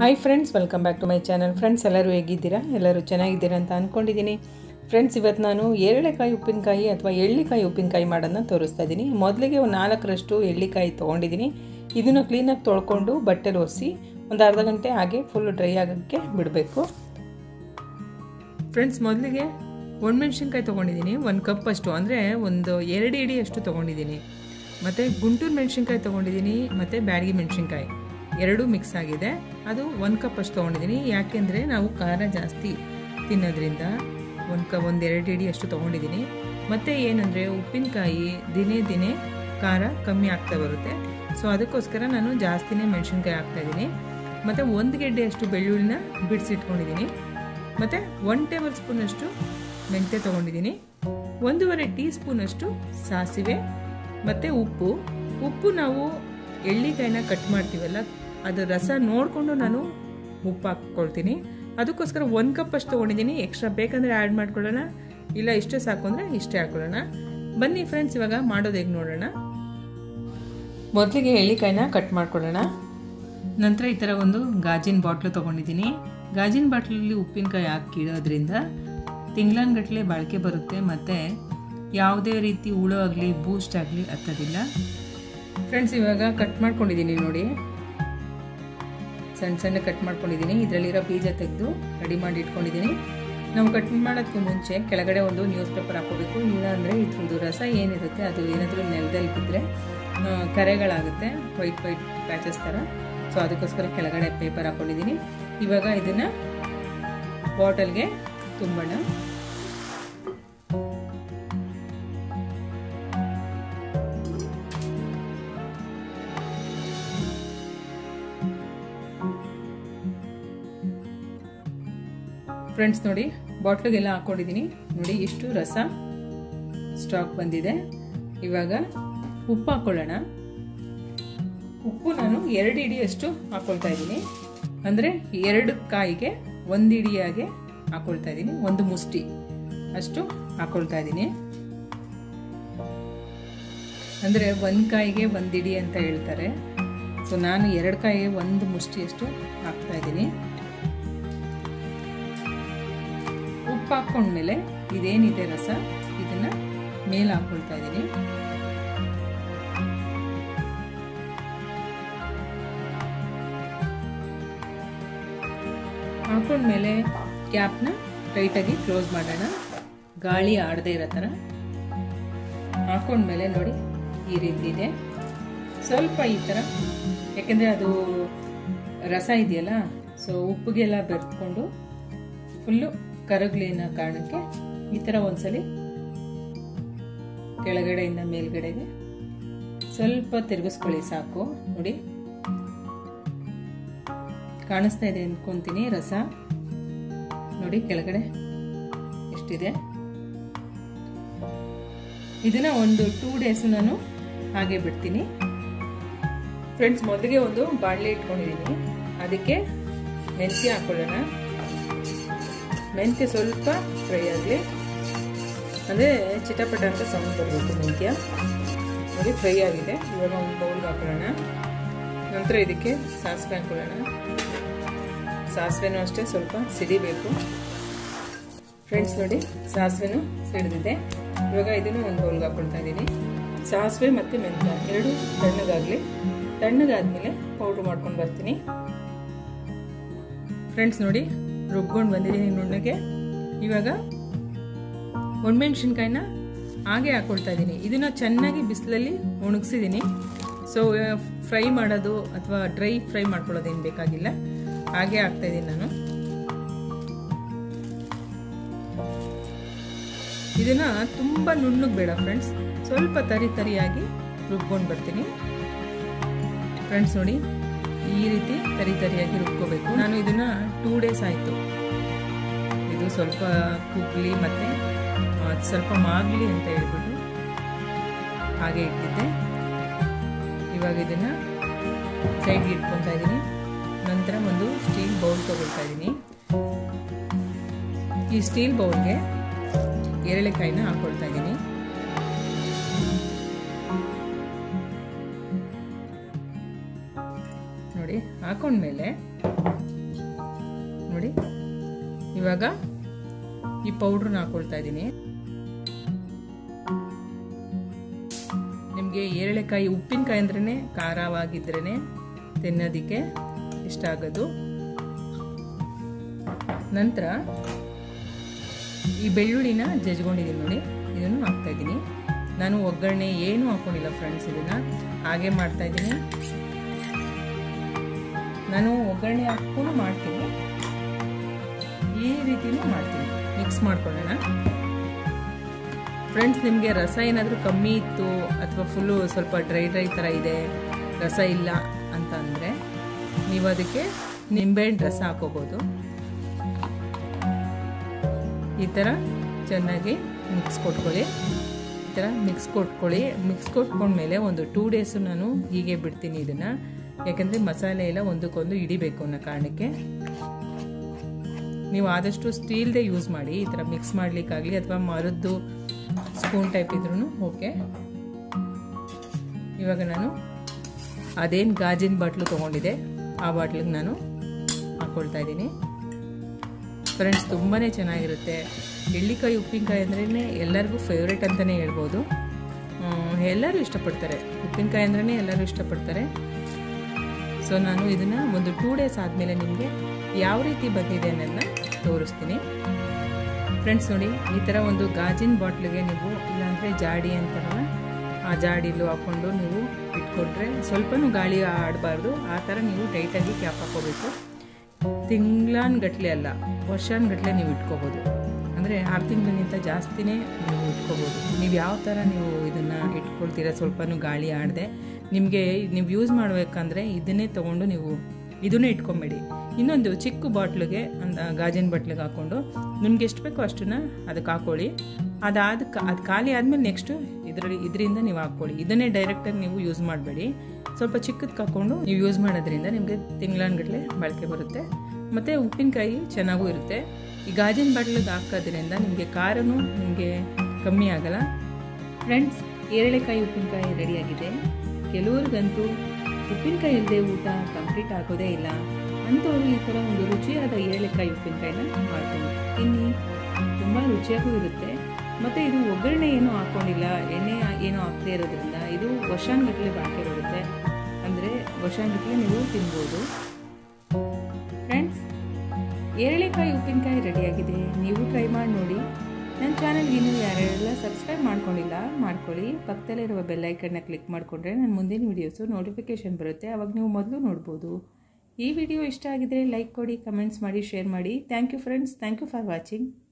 hi friends welcome back to my channel friends ಎಲ್ಲರೂ ಹೇಗಿದ್ದೀರಾ ಎಲ್ಲರೂ ಚೆನ್ನಾಗಿದ್ದೀರಾ ಅಂತ ಅಂದ್ಕೊಂಡಿದ್ದೀನಿ ಫ್ರೆಂಡ್ಸ್ ಇವತ್ತು ನಾನು ಏರಳೆಕಾಯಿ ಉಪ್ಪಿನಕಾಯಿ ಅಥವಾ ಎಳ್ಳಿಕಾಯಿ ಉಪ್ಪಿನಕಾಯಿ ಮಾಡೋದನ್ನ ತೋರಿಸ್ತಾ ಇದ್ದೀನಿ ಮೊದಲಿಗೆ ಒಂದು ನಾಲ್ಕರಷ್ಟು ಎಳ್ಳಿಕಾಯಿ ತೊಗೊಂಡಿದ್ದೀನಿ ಇದನ್ನು ಕ್ಲೀನಾಗಿ ತೊಳ್ಕೊಂಡು ಬಟ್ಟೆಲಿ ಒರೆಸಿ ಒಂದು ಅರ್ಧ ಗಂಟೆ ಹಾಗೆ ಫುಲ್ ಡ್ರೈ ಆಗೋಕ್ಕೆ ಬಿಡಬೇಕು ಫ್ರೆಂಡ್ಸ್ ಮೊದಲಿಗೆ ಒಣಮೆಣ್ಸಿನ್ಕಾಯಿ ತೊಗೊಂಡಿದ್ದೀನಿ ಒಂದು ಕಪ್ ಅಷ್ಟು ಅಂದರೆ ಒಂದು ಎರಡು ಇಡಿ ಅಷ್ಟು ತೊಗೊಂಡಿದ್ದೀನಿ ಮತ್ತು ಗುಂಟೂರು ಮೆಣಸಿನ್ಕಾಯಿ ತೊಗೊಂಡಿದ್ದೀನಿ ಮತ್ತು ಬ್ಯಾಡಗಿ ಮೆಣಸಿನ್ಕಾಯಿ ಎರಡೂ ಮಿಕ್ಸ್ ಆಗಿದೆ ಅದು ಒಂದು ಕಪ್ ಅಷ್ಟು ತೊಗೊಂಡಿದ್ದೀನಿ ಯಾಕೆಂದರೆ ನಾವು ಖಾರ ಜಾಸ್ತಿ ತಿನ್ನೋದ್ರಿಂದ ಒಂದು ಕ ಒಂದು ಎರಡು ಇಡಿ ಅಷ್ಟು ತೊಗೊಂಡಿದ್ದೀನಿ ಮತ್ತು ಏನಂದರೆ ಉಪ್ಪಿನಕಾಯಿ ದಿನೇ ದಿನೇ ಖಾರ ಕಮ್ಮಿ ಆಗ್ತಾ ಬರುತ್ತೆ ಸೊ ಅದಕ್ಕೋಸ್ಕರ ನಾನು ಜಾಸ್ತಿನೇ ಮೆಣಸಿನ್ಕಾಯಿ ಹಾಕ್ತಾಯಿದ್ದೀನಿ ಮತ್ತು ಒಂದು ಗೆಡ್ಡೆ ಅಷ್ಟು ಬೆಳ್ಳುಳ್ಳಿನ ಬಿಡಿಸಿಟ್ಕೊಂಡಿದ್ದೀನಿ ಮತ್ತು ಒನ್ ಟೇಬಲ್ ಸ್ಪೂನಷ್ಟು ಮೆಂತ್ಯ ತೊಗೊಂಡಿದ್ದೀನಿ ಒಂದೂವರೆ ಟೀ ಸ್ಪೂನಷ್ಟು ಸಾಸಿವೆ ಮತ್ತು ಉಪ್ಪು ಉಪ್ಪು ನಾವು ಎಳ್ಳಿಕಾಯಿನ ಕಟ್ ಮಾಡ್ತೀವಲ್ಲ ಅದು ರಸ ನೋಡಿಕೊಂಡು ನಾನು ಉಪ್ಪು ಹಾಕ್ಕೊಳ್ತೀನಿ ಅದಕ್ಕೋಸ್ಕರ ಒಂದು ಕಪ್ ಅಷ್ಟು ತೊಗೊಂಡಿದ್ದೀನಿ ಎಕ್ಸ್ಟ್ರಾ ಬೇಕಂದರೆ ಆ್ಯಡ್ ಮಾಡ್ಕೊಳ್ಳೋಣ ಇಲ್ಲ ಇಷ್ಟೇ ಸಾಕು ಅಂದರೆ ಇಷ್ಟೇ ಹಾಕ್ಕೊಳ್ಳೋಣ ಬನ್ನಿ ಫ್ರೆಂಡ್ಸ್ ಇವಾಗ ಮಾಡೋದು ಹೇಗೆ ನೋಡೋಣ ಮೊದಲಿಗೆ ಎಳ್ಳಿಕಾಯಿನ ಕಟ್ ಮಾಡ್ಕೊಳ್ಳೋಣ ನಂತರ ಈ ಥರ ಒಂದು ಗಾಜಿನ ಬಾಟ್ಲು ತೊಗೊಂಡಿದ್ದೀನಿ ಗಾಜಿನ ಬಾಟ್ಲಲ್ಲಿ ಉಪ್ಪಿನಕಾಯಿ ಹಾಕಿಡೋದ್ರಿಂದ ತಿಂಗಳನ್ಗಟ್ಟಲೆ ಬಾಳಿಕೆ ಬರುತ್ತೆ ಮತ್ತು ಯಾವುದೇ ರೀತಿ ಹುಳು ಆಗಲಿ ಬೂಸ್ಟ್ ಆಗಲಿ ಹತ್ತೋದಿಲ್ಲ ಫ್ರೆಂಡ್ಸ್ ಇವಾಗ ಕಟ್ ಮಾಡ್ಕೊಂಡಿದ್ದೀನಿ ನೋಡಿ ಸಣ್ಣ ಸಣ್ಣ ಕಟ್ ಮಾಡ್ಕೊಂಡಿದ್ದೀನಿ ಇದರಲ್ಲಿರೋ ಬೀಜ ತೆಗೆದು ರೆಡಿ ಮಾಡಿ ಇಟ್ಕೊಂಡಿದ್ದೀನಿ ನಾವು ಕಟ್ ಮಾಡೋದಕ್ಕೂ ಮುಂಚೆ ಕೆಳಗಡೆ ಒಂದು ನ್ಯೂಸ್ ಪೇಪರ್ ಹಾಕೋಬೇಕು ಇಲ್ಲ ಅಂದರೆ ಇದ್ರದ್ದು ರಸ ಏನಿರುತ್ತೆ ಅದು ಏನಾದರೂ ನೆಲದಲ್ಲಿ ಬಿದ್ದರೆ ಕರೆಗಳಾಗುತ್ತೆ ವೈಟ್ ವೈಟ್ ಪ್ಯಾಚಸ್ ಥರ ಸೊ ಅದಕ್ಕೋಸ್ಕರ ಕೆಳಗಡೆ ಪೇಪರ್ ಹಾಕೊಂಡಿದ್ದೀನಿ ಇವಾಗ ಇದನ್ನು ಬಾಟಲ್ಗೆ ತುಂಬೋಣ ಫ್ರೆಂಡ್ಸ್ ನೋಡಿ ಬಾಟ್ಲಿಗೆಲ್ಲ ಹಾಕೊಂಡಿದ್ದೀನಿ ನೋಡಿ ಇಷ್ಟು ರಸ ಸ್ಟಾಕ್ ಬಂದಿದೆ ಇವಾಗ ಉಪ್ಪು ಹಾಕೊಳ್ಳೋಣ ಉಪ್ಪು ನಾನು ಎರಡು ಇಡಿಯಷ್ಟು ಹಾಕೊಳ್ತಾ ಇದ್ದೀನಿ ಅಂದರೆ ಎರಡು ಕಾಯಿಗೆ ಒಂದು ಇಡಿಯಾಗೆ ಹಾಕೊಳ್ತಾ ಇದ್ದೀನಿ ಒಂದು ಮುಷ್ಟಿ ಅಷ್ಟು ಹಾಕೊಳ್ತಾ ಇದ್ದೀನಿ ಅಂದರೆ ಒಂದು ಕಾಯಿಗೆ ಒಂದು ಇಡಿ ಅಂತ ಹೇಳ್ತಾರೆ ಸೊ ನಾನು ಎರಡು ಕಾಯಿಗೆ ಒಂದು ಮುಷ್ಟಿಯಷ್ಟು ಹಾಕ್ತಾ ಇದ್ದೀನಿ ಉಪ್ಪು ಹಾಕ್ಕೊಂಡ್ಮೇಲೆ ಇದೇನಿದೆ ರಸ ಇದನ್ನ ಮೇಲೆ ಹಾಕೊಳ್ತಾ ಇದ್ದೀನಿ ಹಾಕೊಂಡ್ಮೇಲೆ ಕ್ಯಾಪ್ನ ಟೈಟಾಗಿ ಕ್ಲೋಸ್ ಮಾಡೋಣ ಗಾಳಿ ಆಡದೇ ಇರೋ ಥರ ಹಾಕೊಂಡ್ಮೇಲೆ ನೋಡಿ ಈ ರೀತಿ ಇದೆ ಸ್ವಲ್ಪ ಈ ಥರ ಯಾಕೆಂದರೆ ಅದು ರಸ ಇದೆಯಲ್ಲ ಸೊ ಉಪ್ಪಿಗೆಲ್ಲ ಬೆರೆತ್ಕೊಂಡು ಫುಲ್ಲು ಕರಗ್ಲಿನ ಕಾರಣಕ್ಕೆ ಈ ಥರ ಒಂದ್ಸಲಿ ಕೆಳಗಡೆಯಿಂದ ಮೇಲ್ಗಡೆಗೆ ಸ್ವಲ್ಪ ತಿರುಗಿಸ್ಕೊಳ್ಳಿ ಸಾಕು ನೋಡಿ ಕಾಣಿಸ್ತಾ ಇದೆ ಅನ್ಕೊಂತೀನಿ ರಸ ನೋಡಿ ಕೆಳಗಡೆ ಎಷ್ಟಿದೆ ಇದನ್ನ ಒಂದು ಟೂ ಡೇಸ್ ನಾನು ಹಾಗೆ ಬಿಡ್ತೀನಿ ಫ್ರೆಂಡ್ಸ್ ಮೊದಲಿಗೆ ಒಂದು ಬಾಣಲೆ ಇಟ್ಕೊಂಡಿದ್ದೀನಿ ಅದಕ್ಕೆ ಮೆಂತ್ಯ ಹಾಕೊಳ್ಳೋಣ ಮೆಂತ್ಯ ಸ್ವಲ್ಪ ಫ್ರೈ ಆಗಲಿ ಅಂದರೆ ಚಿಟಪಟ ಅಂತ ಸೌಂಡ್ ಬರಬೇಕು ಮೆಂತ್ಯ ನೋಡಿ ಫ್ರೈ ಆಗಿದೆ ಇವಾಗ ಒಂದು ಬೌಲ್ಗೆ ಹಾಕೊಳ್ಳೋಣ ನಂತರ ಇದಕ್ಕೆ ಸಾಸಿವೆ ಹಾಕೊಳ್ಳೋಣ ಸಾಸಿವೆನೂ ಅಷ್ಟೇ ಸ್ವಲ್ಪ ಸಿಡಿಬೇಕು ಫ್ರೆಂಡ್ಸ್ ನೋಡಿ ಸಾಸಿವೆನೂ ಸಿಡಿದಿದೆ ಇವಾಗ ಇದನ್ನು ಒಂದು ಬೌಲ್ಗೆ ಹಾಕೊಳ್ತಾ ಇದ್ದೀನಿ ಸಾಸಿವೆ ಮತ್ತು ಮೆಂತ್ಯ ಎರಡು ತಣ್ಣಗಾಗಲಿ ತಣ್ಣಗಾದ್ಮೇಲೆ ಪೌಡ್ರ್ ಮಾಡ್ಕೊಂಡು ಬರ್ತೀನಿ ಫ್ರೆಂಡ್ಸ್ ನೋಡಿ ರುಬ್ಕೊಂಡು ಬಂದಿದ್ದೀನಿ ನುಣ್ಣಗೆ ಇವಾಗ ಒಣಮೆಣ್ಸಿನ್ಕಾಯಿನ ಹಾಗೆ ಹಾಕೊಳ್ತಾ ಇದ್ದೀನಿ ಇದನ್ನು ಚೆನ್ನಾಗಿ ಬಿಸಿಲಲ್ಲಿ ಒಣಗಿಸಿದ್ದೀನಿ ಸೊ ಫ್ರೈ ಮಾಡೋದು ಅಥವಾ ಡ್ರೈ ಫ್ರೈ ಮಾಡ್ಕೊಳ್ಳೋದೇನು ಬೇಕಾಗಿಲ್ಲ ಹಾಗೆ ಹಾಕ್ತಾ ಇದ್ದೀನಿ ನಾನು ಇದನ್ನ ತುಂಬ ನುಣ್ಣಗೆ ಬೇಡ ಫ್ರೆಂಡ್ಸ್ ಸ್ವಲ್ಪ ತರಿ ತರಿಯಾಗಿ ರುಬ್ಕೊಂಡು ಬರ್ತೀನಿ ಫ್ರೆಂಡ್ಸ್ ನೋಡಿ ಈ ರೀತಿ ತರಿ ತರಿಯಾಗಿ ರುಬ್ಕೋಬೇಕು ನಾನು ಇದನ್ನ ಟೂ ಡೇಸ್ ಆಯಿತು ಇದು ಸ್ವಲ್ಪ ಕುಗ್ಲಿ ಮತ್ತು ಸ್ವಲ್ಪ ಮಾಗಲಿ ಅಂತ ಹೇಳ್ಬಿಟ್ಟು ಹಾಗೆ ಇಟ್ಟಿದ್ದೆ ಇವಾಗ ಇದನ್ನು ಸೈಡ್ಗೆ ಇಟ್ಕೊತಾ ಇದ್ದೀನಿ ನಂತರ ಒಂದು ಸ್ಟೀಲ್ ಬೌಲ್ ತಗೊಳ್ತಾ ಇದ್ದೀನಿ ಈ ಸ್ಟೀಲ್ ಬೌಲ್ಗೆ ಎರಳೆಕಾಯಿನ ಹಾಕೊಳ್ತಾ ಇದ್ದೀನಿ ನೋಡಿ ಹಾಕೊಳ್ಳಿ ಹಾಕೊಂಡ್ಮೇಲೆ ನೋಡಿ ಇವಾಗ ಈ ಪೌಡ್ರನ್ನ ಹಾಕೊಳ್ತಾ ಇದ್ದೀನಿ ನಿಮಗೆ ಏರಳೆಕಾಯಿ ಉಪ್ಪಿನಕಾಯಿ ಅಂದ್ರೇ ಖಾರವಾಗಿದ್ರೇ ತಿನ್ನೋದಕ್ಕೆ ಇಷ್ಟ ಆಗೋದು ನಂತರ ಈ ಬೆಳ್ಳುಳ್ಳಿನ ಜಜ್ಕೊಂಡಿದ್ದೀನಿ ನೋಡಿ ಇದನ್ನು ಹಾಕ್ತಾ ಇದ್ದೀನಿ ನಾನು ಒಗ್ಗರಣೆ ಏನೂ ಹಾಕೊಂಡಿಲ್ಲ ಫ್ರೆಂಡ್ಸ್ ಇದನ್ನು ಹಾಗೆ ಮಾಡ್ತಾ ಇದ್ದೀನಿ ನಾನು ಒಗ್ಗರಣೆ ಹಾಕ್ಕೊಂಡು ಮಾಡ್ತೀನಿ ಈ ರೀತಿನೂ ಮಾಡ್ತೀನಿ ಮಿಕ್ಸ್ ಮಾಡ್ಕೊಳ್ಳೋಣ ಫ್ರೆಂಡ್ಸ್ ನಿಮಗೆ ರಸ ಏನಾದರೂ ಕಮ್ಮಿ ಇತ್ತು ಅಥವಾ ಫುಲ್ಲು ಸ್ವಲ್ಪ ಡ್ರೈ ಡ್ರೈ ಥರ ಇದೆ ರಸ ಇಲ್ಲ ಅಂತ ಅಂದರೆ ನೀವು ಅದಕ್ಕೆ ನಿಂಬೆಹಣ್ಣು ರಸ ಹಾಕೋಬೋದು ಈ ಥರ ಚೆನ್ನಾಗಿ ಮಿಕ್ಸ್ ಕೊಟ್ಕೊಳ್ಳಿ ಈ ಥರ ಮಿಕ್ಸ್ ಕೊಟ್ಕೊಳ್ಳಿ ಮಿಕ್ಸ್ ಕೊಟ್ಕೊಂಡ್ಮೇಲೆ ಒಂದು ಟೂ ಡೇಸು ನಾನು ಹೀಗೆ ಬಿಡ್ತೀನಿ ಇದನ್ನು ಯಾಕೆಂದರೆ ಮಸಾಲೆ ಎಲ್ಲ ಒಂದಕ್ಕೊಂದು ಹಿಡಿಬೇಕು ಅನ್ನೋ ಕಾರಣಕ್ಕೆ ನೀವು ಆದಷ್ಟು ಸ್ಟೀಲ್ದೇ ಯೂಸ್ ಮಾಡಿ ಈ ಥರ ಮಿಕ್ಸ್ ಮಾಡಲಿಕ್ಕಾಗಲಿ ಅಥವಾ ಮರದ್ದು ಸ್ಪೂನ್ ಟೈಪ್ ಇದ್ರೂ ಓಕೆ ಇವಾಗ ನಾನು ಅದೇನು ಗಾಜಿನ ಬಾಟ್ಲು ತೊಗೊಂಡಿದೆ ಆ ಬಾಟ್ಲಿಗೆ ನಾನು ಹಾಕ್ಕೊಳ್ತಾ ಇದ್ದೀನಿ ಫ್ರೆಂಡ್ಸ್ ತುಂಬಾ ಚೆನ್ನಾಗಿರುತ್ತೆ ಎಳ್ಳಿಕಾಯಿ ಉಪ್ಪಿನಕಾಯಿ ಅಂದ್ರೇ ಎಲ್ಲರಿಗೂ ಫೇವ್ರೇಟ್ ಅಂತಲೇ ಹೇಳ್ಬೋದು ಎಲ್ಲರೂ ಇಷ್ಟಪಡ್ತಾರೆ ಉಪ್ಪಿನಕಾಯಿ ಅಂದ್ರೇ ಎಲ್ಲರೂ ಇಷ್ಟಪಡ್ತಾರೆ ಸೊ ನಾನು ಇದನ್ನು ಒಂದು ಟೂ ಡೇಸ್ ಆದಮೇಲೆ ನಿಮಗೆ ಯಾವ ರೀತಿ ಬಂದಿದೆ ಅನ್ನೋದನ್ನ ತೋರಿಸ್ತೀನಿ ಫ್ರೆಂಡ್ಸ್ ನೋಡಿ ಈ ಥರ ಒಂದು ಗಾಜಿನ ಬಾಟ್ಲಿಗೆ ನೀವು ಇಲ್ಲಾಂದರೆ ಜಾಡಿ ಅಂತಾರಲ್ಲ ಆ ಜಾಡಿಲು ಹಾಕ್ಕೊಂಡು ನೀವು ಇಟ್ಕೊಂಡ್ರೆ ಸ್ವಲ್ಪನೂ ಗಾಳಿ ಆಡಬಾರ್ದು ಆ ಥರ ನೀವು ಟೈಟಾಗಿ ಕ್ಯಾಪ್ ಹಾಕ್ಕೋಬೇಕು ತಿಂಗ್ಳಾನ್ ಗಟ್ಟಲೆ ಅಲ್ಲ ವರ್ಷಾನ್ ಗಟ್ಟಲೆ ನೀವು ಇಟ್ಕೋಬೋದು ಅಂದರೆ ಆರು ತಿಂಗಳಿಗಿಂತ ಜಾಸ್ತಿನೇ ನೀವು ಇಟ್ಕೋಬೋದು ನೀವು ಯಾವ ಥರ ನೀವು ಇದನ್ನು ಇಟ್ಕೊಳ್ತೀರ ಸ್ವಲ್ಪನೂ ಗಾಳಿ ಆಡದೆ ನಿಮಗೆ ನೀವು ಯೂಸ್ ಮಾಡಬೇಕಂದ್ರೆ ಇದನ್ನೇ ತೊಗೊಂಡು ನೀವು ಇದನ್ನೇ ಇಟ್ಕೊಂಬೇಡಿ ಇನ್ನೊಂದು ಚಿಕ್ಕ ಬಾಟ್ಲಿಗೆ ಅಂದ ಗಾಜಿನ ಬಾಟ್ಲಿಗೆ ಹಾಕ್ಕೊಂಡು ನಿಮ್ಗೆ ಎಷ್ಟು ಬೇಕೋ ಅಷ್ಟನ್ನ ಅದಕ್ಕೆ ಹಾಕ್ಕೊಳ್ಳಿ ಅದಾದ ಅದು ಖಾಲಿ ಆದಮೇಲೆ ನೆಕ್ಸ್ಟು ಇದರಲ್ಲಿ ಇದರಿಂದ ನೀವು ಹಾಕ್ಕೊಳ್ಳಿ ಇದನ್ನೇ ಡೈರೆಕ್ಟಾಗಿ ನೀವು ಯೂಸ್ ಮಾಡಬೇಡಿ ಸ್ವಲ್ಪ ಚಿಕ್ಕದಕ್ಕೆ ಹಾಕ್ಕೊಂಡು ನೀವು ಯೂಸ್ ಮಾಡೋದ್ರಿಂದ ನಿಮಗೆ ತಿಂಗಳನ್ಗಟ್ಲೆ ಬಳಕೆ ಬರುತ್ತೆ ಮತ್ತು ಉಪ್ಪಿನಕಾಯಿ ಚೆನ್ನಾಗೂ ಇರುತ್ತೆ ಈ ಗಾಜಿನ ಬಾಟ್ಲಿಗೆ ಹಾಕೋದ್ರಿಂದ ನಿಮಗೆ ಖಾರನೂ ನಿಮಗೆ ಕಮ್ಮಿ ಆಗಲ್ಲ ಫ್ರೆಂಡ್ಸ್ ಏರಳೆಕಾಯಿ ಉಪ್ಪಿನಕಾಯಿ ರೆಡಿಯಾಗಿದೆ ಕೆಲವ್ರಿಗಂತೂ ಉಪ್ಪಿನಕಾಯಿ ಇಲ್ಲದೆ ಊಟ ಕಂಪ್ಲೀಟ್ ಆಗೋದೇ ಇಲ್ಲ ಅಂಥವ್ರು ಈ ಥರ ಒಂದು ರುಚಿಯಾದ ಏರಳೆಕಾಯಿ ಉಪ್ಪಿನಕಾಯಿನ ಮಾಡ್ಕೊಂಡು ತಿನ್ನಿ ತುಂಬ ರುಚಿಯಾಗೂ ಇರುತ್ತೆ ಮತ್ತು ಇದು ಒಗ್ಗರಣೆ ಏನೂ ಹಾಕ್ಕೊಂಡಿಲ್ಲ ಎಣ್ಣೆ ಏನೂ ಹಾಕದೇ ಇರೋದ್ರಿಂದ ಇದು ವರ್ಷಾನ್ಗಟ್ಟಲೆ ಬಾಳಿಕೆ ಬರುತ್ತೆ ಅಂದರೆ ವರ್ಷಾನ್ಗಟ್ಟಲೆ ನೀವು ತಿನ್ಬೋದು ಫ್ರೆಂಡ್ಸ್ ಏರಳೆಕಾಯಿ ಉಪ್ಪಿನಕಾಯಿ ರೆಡಿಯಾಗಿದೆ ನೀವು ಟ್ರೈ ಮಾಡಿ ನೋಡಿ ನನ್ನ ಚಾನಲ್ಗೆ ಇನ್ನೂ ಯಾರ್ಯಾರೆಲ್ಲ ಸಬ್ಸ್ಕ್ರೈಬ್ ಮಾಡ್ಕೊಂಡಿಲ್ಲ ಮಾಡ್ಕೊಳ್ಳಿ ಪಕ್ಕದಲ್ಲಿರುವ ಬೆಲ್ಲೈಕನ್ನ ಕ್ಲಿಕ್ ಮಾಡಿಕೊಂಡ್ರೆ ನನ್ನ ಮುಂದಿನ ವೀಡಿಯೋಸು ನೋಟಿಫಿಕೇಷನ್ ಬರುತ್ತೆ ಅವಾಗ ನೀವು ಮೊದಲು ನೋಡ್ಬೋದು ಈ ವಿಡಿಯೋ ಇಷ್ಟ ಆಗಿದ್ರೆ ಲೈಕ್ ಕೊಡಿ ಕಮೆಂಟ್ಸ್ ಮಾಡಿ ಶೇರ್ ಮಾಡಿ thank you friends thank you for watching